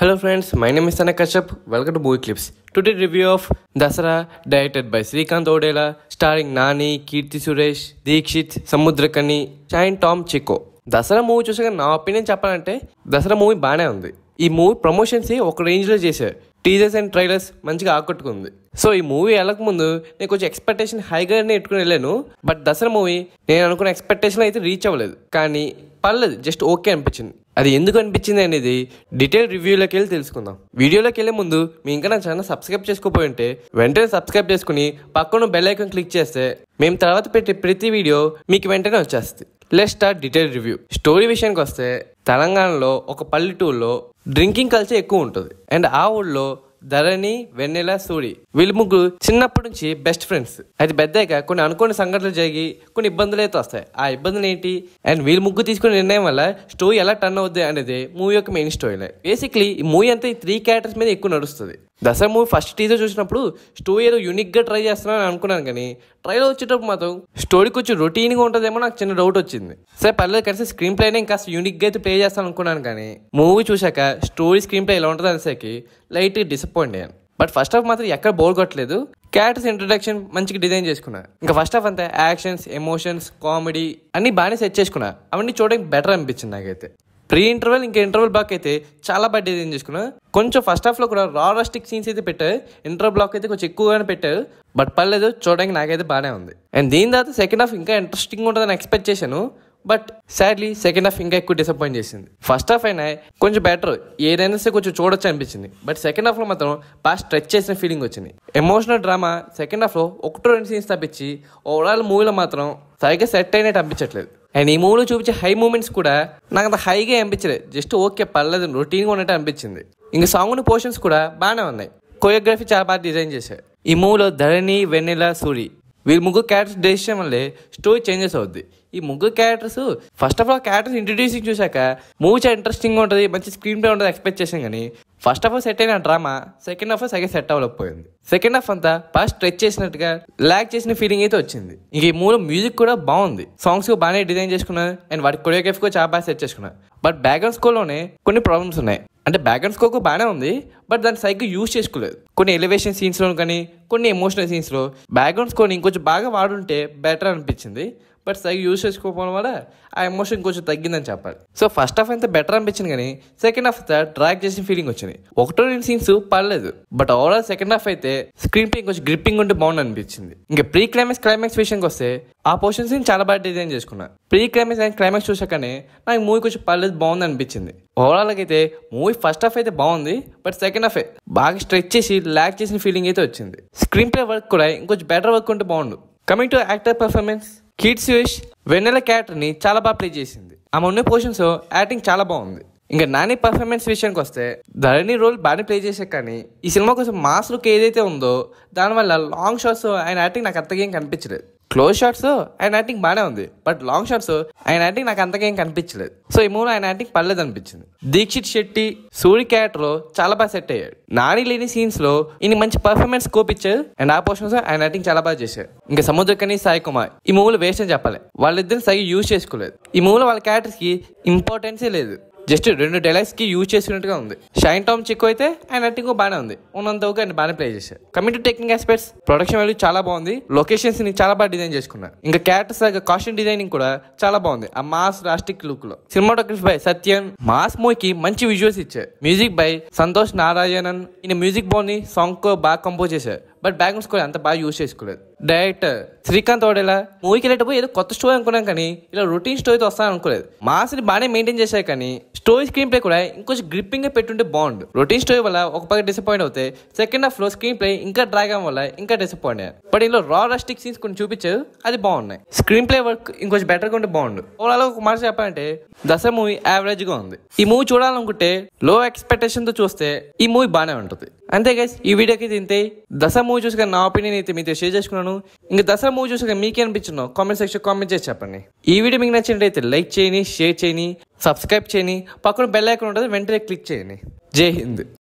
Hello friends, my name is Tanak Kashyap. Welcome to Movie Clips. Today review of Dasara, directed by Srikanth Odela, starring Nani, Kirti Suresh, Deekshit, Samudrakani, and Tom Chico. Dasara movie చూసాక నా opinion చెప్పాలంటే Dasara movie బాగానే ఉంది ఈ movie promotions ఒక రేంజ్లో చేశారు teasers and trailers మంచిగా ఆకట్టుకుంది సో ఈ మూవీ వెళ్ళక ముందు నేను కొంచెం ఎక్స్పెక్టేషన్ హైగానే ఎట్టుకుని వెళ్ళాను బట్ దసరా మూవీ నేను అనుకున్న ఎక్స్పెక్టేషన్ అయితే రీచ్ అవ్వలేదు కానీ పర్లేదు జస్ట్ ఓకే అనిపించింది అది ఎందుకు అనిపించింది అనేది డీటెయిల్ రివ్యూలోకి వెళ్ళి తెలుసుకుందాం వీడియోలోకి వెళ్ళే ముందు మీ ఇంకా నా ఛానల్ సబ్స్క్రైబ్ చేసుకోపోయి ఉంటే వెంటనే సబ్స్క్రైబ్ చేసుకుని పక్కన బెల్ ఐకాన్ క్లిక్ చేస్తే మేము తర్వాత పెట్టే ప్రతి వీడియో మీకు వెంటనే వచ్చేస్తుంది let start detail review story విషయానికి వస్తే తెలంగాణలో ఒక పల్లెటూరులో డ్రింకింగ్ కల్చర్ ఎక్కువ ఉంటుంది అండ్ ఆ ఊళ్ళో ధరణి వెన్నెల సూరి వీళ్ళు ముగ్గురు చిన్నప్పటి నుంచి బెస్ట్ ఫ్రెండ్స్ అది పెద్దగా కొన్ని అనుకోని సంఘటనలు జరిగి కొన్ని ఇబ్బందులు అయితే వస్తాయి ఆ ఇబ్బందులు ఏంటి అండ్ వీళ్ళు ముగ్గురు తీసుకునే నిర్ణయం వల్ల స్టోరీ ఎలా టర్న్ అవుద్ది అనేది మూవీ యొక్క మెయిన్ స్టోరీ బేసిక్లీ ఈ మూవీ అంతా ఈ త్రీ క్యారెక్టర్స్ మీద ఎక్కువ నడుస్తుంది దసరా మూవీ ఫస్ట్ టీజర్ చూసినప్పుడు స్టోరీ ఏదో యూనిక్గా ట్రై చేస్తున్నాను అనుకున్నాను కానీ ట్రైలర్ వచ్చేటప్పుడు మాత్రం స్టోరీ కొంచెం రొటీన్గా ఉంటుందేమో నాకు చిన్న డౌట్ వచ్చింది సరే పర్లేదు కలిసి స్క్రీన్ ప్లేనే ఇంకా యూనిక్గా అయితే ప్లే చేస్తాను అనుకున్నాను కానీ మూవీ చూశాక స్టోరీ స్క్రీన్ ప్లే ఎలా ఉంటుంది అనేసరికి లైట్ డిసప్పాయింట్ అయ్యాను బట్ ఫస్ట్ హాఫ్ మాత్రం ఎక్కడ బోర్ కొట్టలేదు క్యారెక్టర్స్ ఇంట్రడక్షన్ మంచిగా డిజైన్ చేసుకున్నా ఇంకా ఫస్ట్ హాఫ్ అంతా యాక్షన్స్ ఎమోషన్స్ కామెడీ అన్ని బాగానే సెట్ చేసుకున్నా అవన్నీ చూడడానికి బెటర్ అనిపించింది నాకైతే ప్రీ ఇంటర్వెల్ ఇంకా ఇంటర్వెల్ బ్లాక్ అయితే చాలా బాగా డిజైన్ చేసుకున్నా కొంచెం ఫస్ట్ హాఫ్లో కూడా రా రస్టిక్ సీన్స్ అయితే పెట్టారు ఇంటర్వెల్ బ్లాక్ అయితే కొంచెం ఎక్కువగానే పెట్టారు బట్ పర్లేదు చూడడానికి నాకైతే బాగానే ఉంది అండ్ దీని తర్వాత సెకండ్ హాఫ్ ఇంకా ఇంట్రెస్టింగ్ ఉంటుందని ఎక్స్పెక్ట్ చేశాను బట్ సాడ్లీ సెకండ్ హాఫ్ ఇంకా ఎక్కువ డిసప్పాయింట్ చేసింది ఫస్ట్ హాఫ్ అయినా కొంచెం బెటర్ ఏదైనా సరే కొంచెం చూడొచ్చు అనిపించింది బట్ సెకండ్ హాఫ్లో మాత్రం బాగా స్ట్రెచ్ చేసిన ఫీలింగ్ వచ్చింది ఎమోషనల్ డ్రామా సెకండ్ హాఫ్లో ఒకటో రెండు సీన్స్ తప్పించి ఓవరాల్ మూవీలో మాత్రం సరిగ్గా సెట్ అయినట్టు అనిపించట్లేదు అండ్ ఈ మూవీలో చూపించే హై మూమెంట్స్ కూడా నాకు అంత హైగా అనిపించలేదు జస్ట్ ఓకే పర్లేదు రొటీన్గా ఉన్నట్టు అనిపించింది ఇంకా సాంగ్ పోర్షన్స్ కూడా బాగానే ఉన్నాయి కొరియోగ్రఫీ చాలా బాగా డిజైన్ చేశారు ఈ మూవీలో ధరణి వెన్నెల సూరి వీళ్ళు ముగ్గురు క్యారెక్టర్స్ డెసిషన్ వల్లే స్టోరీ చేంజెస్ అవుద్ది ఈ ముగ్గురు characters first half all characters introducing చూసాక మూవీ చాలా ఇంట్రెస్టింగ్ ఉంటుంది మంచి స్క్రీన్ ప్లే ఉంటుంది ఎక్స్పెక్ట్ చేసాం కానీ ఫస్ట్ ఆఫ్ ఆల్ సెట్ అయిన డ్రామా సెకండ్ హాఫ్ సరిగ్గా సెట్ అవ్వలేకపోయింది సెకండ్ హాఫ్ అంతా బాగా స్ట్రెచ్ చేసినట్టుగా ల్యాక్ చేసిన ఫీలింగ్ అయితే వచ్చింది ఇంక ఈ మూవీలో మ్యూజిక్ కూడా బాగుంది సాంగ్స్ బాగానే డిజైన్ చేసుకున్నారు అండ్ వాటి కొరియోగ్రఫీ కూడా చాలా బాగా సెట్ చేసుకున్నారు బట్ బ్యాక్గ్రౌండ్ స్కోర్లోనే కొన్ని ప్రాబ్లమ్స్ ఉన్నాయి అంటే బ్యాక్గ్రౌండ్ స్కోర్ బాగానే ఉంది బట్ దాన్ని సరిగ్గా యూజ్ చేసుకోలేదు కొన్ని ఎలివేషన్ సీన్స్లో కానీ కొన్ని ఎమోషనల్ సీన్స్లో బ్యాక్గ్రౌండ్ స్కోర్ని ఇంకొంచెం బాగా వాడుంటే బెటర్ అనిపించింది బట్ సరిగ్గా యూజ్ చేసుకోకపోవడం వల్ల ఆ ఎమోషన్ కొంచెం తగ్గిందని చెప్పాలి సో ఫస్ట్ హాఫ్ అయితే బెటర్ అనిపించింది కానీ సెకండ్ హాఫ్ అయితే డ్రాక్ చేసిన ఫీలింగ్ వచ్చింది ఒకటో రెండు సీన్స్ పర్లేదు బట్ ఓవరాల్ సెకండ్ హాఫ్ అయితే స్క్రీన్ ప్లే కొంచెం గ్రిప్పింగ్ ఉంటే బాగుంది అనిపించింది ఇంకా ప్రీ క్లైమాక్స్ క్లైమాక్స్ విషయానికి వస్తే ఆ పోర్షన్స్ చాలా బాగా డిజైన్ చేసుకున్నా ప్రీ క్లైమాక్స్ అండ్ క్లైమాక్స్ చూసాకనే నాకు మూవీ కొంచెం పర్లేదు బాగుంది అనిపించింది ఓవరాల్ అయితే మూవీ ఫస్ట్ హాఫ్ అయితే బాగుంది బట్ సెకండ్ హాఫ్ బాగా స్ట్రెచ్ చేసి ల్యాక్ చేసిన ఫీలింగ్ అయితే వచ్చింది స్క్రీన్ ప్లే వర్క్ కూడా ఇంకొంచెం బెటర్ వర్క్ ఉంటే బాగుండు కమింగ్ టు యాక్టర్ పర్ఫార్మెన్స్ కిడ్స్ విష్ వెన్నెల క్యారెక్టర్ ని చాలా బాగా ప్లే చేసింది ఆమె ఉన్న పోర్షన్స్ యాక్టింగ్ చాలా బాగుంది ఇంకా నాని పర్ఫార్మెన్స్ విషయానికి వస్తే ధరణి రోల్ బాగానే ప్లే చేసే కానీ ఈ సినిమా కోసం మాస్ లుక్ ఏదైతే ఉందో దానివల్ల లాంగ్ షాట్స్ ఆయన యాక్టింగ్ నాకు అంతగా ఏం కనిపించలేదు క్లోజ్ షాట్స్ ఆయన యాక్టింగ్ బాగానే ఉంది బట్ లాంగ్ షాట్స్ ఆయన యాక్టింగ్ నాకు అంతగా ఏం కనిపించలేదు సో ఈ మూవీ ఆయన యాక్టింగ్ పర్లేదు అనిపించింది దీక్షిత్ శెట్టి సూరి క్యారెక్టర్ చాలా బాగా సెట్ అయ్యాడు నాని లేని సీన్స్ లో ఈయన మంచి పర్ఫార్మెన్స్ స్కోప్ ఇచ్చారు అండ్ ఆ పోర్షన్స్ ఆయన యాక్టింగ్ చాలా బాగా చేశారు ఇంకా సముద్రకని సాయి కుమార్ ఈ మూవీలో వేస్ట్ అని చెప్పాలి వాళ్ళిద్దరిని సరిగ్గా యూజ్ చేసుకోలేదు ఈ మూవీలో వాళ్ళ క్యారెక్టర్స్ కి ఇంపార్టెన్సే లేదు జస్ట్ రెండు డైలాగ్స్ కి యూజ్ చేసినట్టుగా ఉంది షైన్ టామ్ చిక్కు అయితే ఆయన యాక్టింగ్ బాగానే ఉంది ఉన్నంత ఓకే ఆయన బాగానే ప్లే చేశారు coming to technique aspects production value చాలా బాగుంది లొకేషన్స్ ని చాలా బాగా డిజైన్ చేసుకున్నారు ఇంకా క్యారెక్టర్స్ లాగా కాస్ట్యూమ్ డిజైనింగ్ కూడా చాలా బాగుంది ఆ మాస్ రాస్టిక్ లుక్ లో సినిమాటోగ్రఫీ బై సత్యన్ మాస్ మూవీకి మంచి విజువల్స్ ఇచ్చారు మ్యూజిక్ బై సంతోష్ నారాయణన్ ఈయన మ్యూజిక్ బాగుంది సాంగ్ కు బాగా కంపోజ్ చేశారు బట్ బ్యాక్గ్రౌండ్ స్కోర్ అంత బాగా యూజ్ చేసుకోలేదు డైరెక్టర్ శ్రీకాంత్ ఓడేలా మూవీకి వెళ్ళేటప్పుడు ఏదో కొత్త స్టోరీ అనుకున్నాం కానీ ఇలా రొటీన్ స్టోరీతో వస్తాను అనుకోలేదు మాస్ని బాగానే మెయింటైన్ చేశారు కానీ స్టోరీ స్క్రీన్ ప్లే కూడా ఇంకొంచెం గ్రిప్పింగ్ గా పెట్టుంటే బాగుండు రొటీన్ స్టోరీ వల్ల ఒక పక్క డిసప్పాయింట్ అవుతే సెకండ్ హాఫ్ లో స్క్రీన్ ప్లే ఇంకా డ్రాగ్ అవ్వడం వల్ల ఇంకా డిసప్పాయింట్ అయ్యారు బట్ ఇందులో రా రస్టిక్ సీన్స్ కొన్ని చూపించారు అది బాగున్నాయి స్క్రీన్ ప్లే వర్క్ ఇంకొంచెం బెటర్ గా ఉంటే బాగుండు ఓవరాల్ ఒక మాట చెప్పాలంటే దసరా మూవీ యావరేజ్ గా ఉంది ఈ మూవీ చూడాలనుకుంటే లో ఎక్స్పెక్టేషన్ తో చూస్తే ఈ మూవీ బాగానే ఉంటుంది అంతే గైస్ ఈ వీడియోకి తింటే దసరా మూవీ చూసాక నా ఒపీనియన్ అయితే మీతో షేర్ చేసుకున్నాను ఇంకా దసరా మూవీ చూసాక మీకే అనిపించిందో కామెంట్ సెక్షన్ కామెంట్ చేసి చెప్పండి ఈ వీడియో మీకు నచ్చినట్టయితే లైక్ చేయని షేర్ చేయని సబ్స్క్రైబ్ చేయని పక్కన బెల్ ఐకాన్ ఉంటుంది వెంటనే క్లిక్ చేయండి జై హింద్